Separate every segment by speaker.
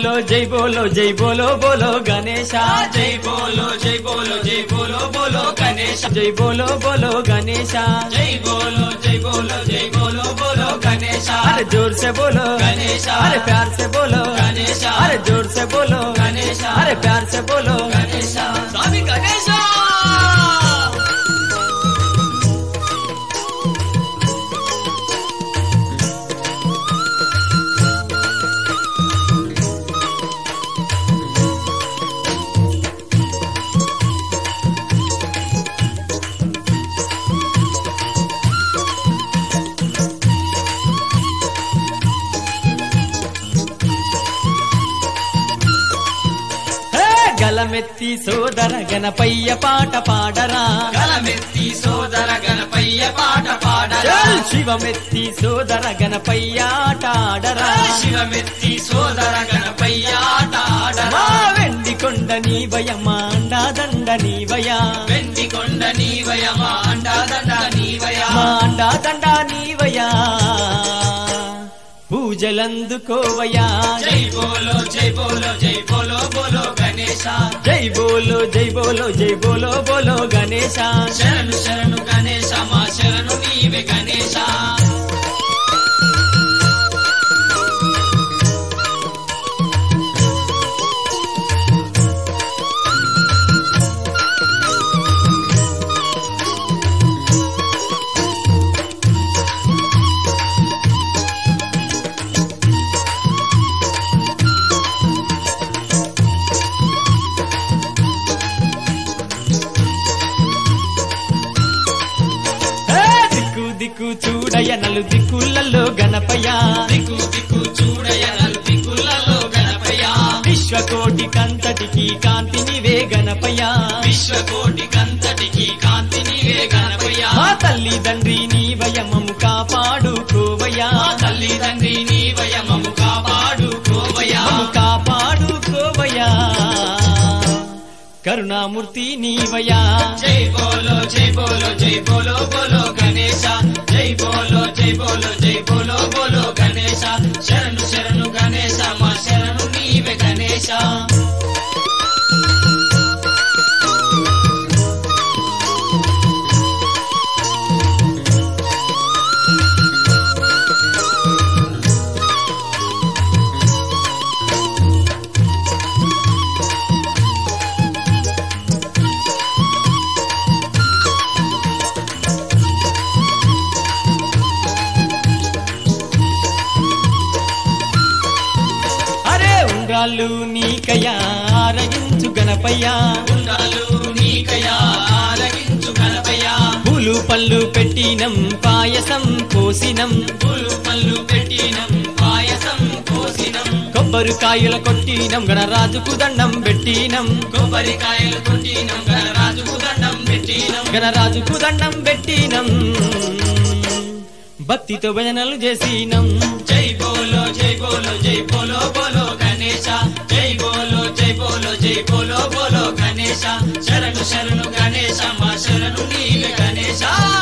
Speaker 1: బోలో జై బోలో జై బోలో బోలో గణేశ
Speaker 2: జై బోలో జై బోలో జై బోలో బోలో గణేశ
Speaker 1: జై బోలో బోలో గణేశ
Speaker 2: జై బోలో జై బోలో జై బోలో బోలో గణేశ
Speaker 1: अरे जोर से बोलो
Speaker 2: गणेशा।
Speaker 1: अरे प्यार से बोलो
Speaker 2: गणेशा।
Speaker 1: अरे जोर से बोलो
Speaker 2: गणेशा।
Speaker 1: अरे प्यार से बोलो
Speaker 2: గణేశ స్వామి గణేశ
Speaker 1: హే, గలమెత్తి సోదర గణపయ్య పాట పాడరా
Speaker 2: గలమెత్తి సోదర గణపయ్య పాట పాడరా
Speaker 1: చల్ శివమెత్తి సోదర గణపయ్య ఆట ఆడరా
Speaker 2: శివమెత్తి సోదర గణపయ్య ఆట ఆడరా
Speaker 1: మా వెండి కొండ నీవయ మా అండాదండ నీవయ
Speaker 2: వెండి కొండ నీవయ మా అండాదండ నీవయ
Speaker 1: మా అండాదండ నీవయ పూజలందుకోవయా
Speaker 2: జై బోలో జై బోలో జై బోలో బోలో గణేశ
Speaker 1: జై బోలో జై బోలో జై బోలో బోలో గణేశ
Speaker 2: శరణు శరణు గణేశ మా శరణు నీవే గణేశ
Speaker 1: ఏ, దిక్కు దిక్కు చూడయ నలు దిక్కులలో గణపయ్య
Speaker 2: దిక్కు దిక్కు చూడయ నలు దిక్కులలో గణపయ్య
Speaker 1: విశ్వకోటి కంతటికి కాంతి నీవే గణపయ్య
Speaker 2: విశ్వకోటి కంతటికి కాంతి నీవే గణపయ్య
Speaker 1: మా తల్లి తండ్రి నీవయ మము కాపాడుకోవయ్యా
Speaker 2: మా తల్లిదండ్రి నీవయ మము కాపాడు కోవయ
Speaker 1: మము కాపాడుకోవయ్యా కరుణామూర్తి నీవయ్యా
Speaker 2: జై బోలో జై బోలో జై బోలో బోలో గణేశ జై బోలో జై బోలో జై బోలో బోలో గణేశ శరణు శరణు గణేశ మా శరణు నీవే గణేశ
Speaker 1: అరే ఉండ్రాళ్ళు నీకయ్యా ఆరగించు గణపయ్యా
Speaker 2: ఉండాలు నీకయా ఆలగించు గణపయ్య
Speaker 1: పూలు పళ్ళు పెట్టినం పాయసం పోసినం
Speaker 2: పూలు పళ్ళు పెట్టినం పాయసం కోసినం
Speaker 1: కొబ్బరికాయల కొట్టినం గణరాజుకు దండం పెట్టినం
Speaker 2: కొబ్బరికాయలు కొట్టినం గణరాజుకు దండం పెట్టినం
Speaker 1: గణరాజుకు దండం పెట్టినం భక్తితో భజనలు చేసినం
Speaker 2: జై బోలో జై బోలో జై బోలో బోలో గణేశ జై బోలో జై బోలో జై బోలో బోలో గణేశ శరణు శరణు గణేశ మా శరణు నీవే గణేశ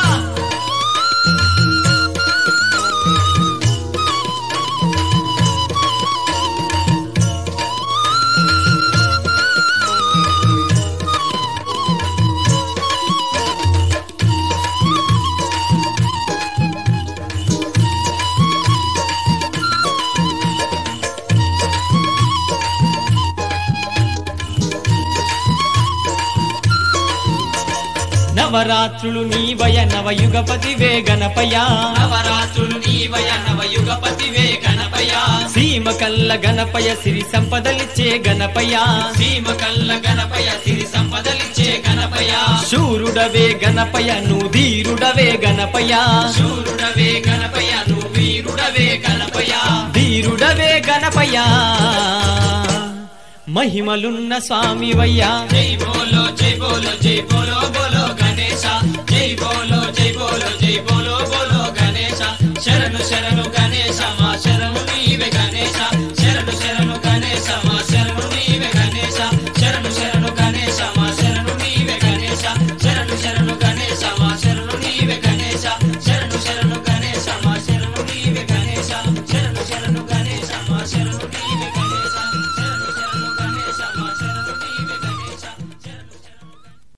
Speaker 1: నవరాత్రులు నీవయ నవయుగపతివే గణపయ్యా
Speaker 2: నవరాత్రులు నీవయ నవయుగపతివే గణపయ
Speaker 1: సీమ కల్ల గణపయ సిరి సంపదలిచ్చే గణపయ్యా
Speaker 2: సీమ కల్ల గణపయ సిరి సంపదలిచ్చే గణపయ
Speaker 1: శూరుడవే గణపయ నువ్వు ధీరుడవే గణపయ్యా
Speaker 2: శూరుడవే గణపయ నువ్వు వీరుడవే గణపయ
Speaker 1: ధీరుడవే గణపయ్యా మహిమలున్న స్వామివయ్యా
Speaker 2: జై బోలో జై బోలో జై బోలో బోలో గణేశ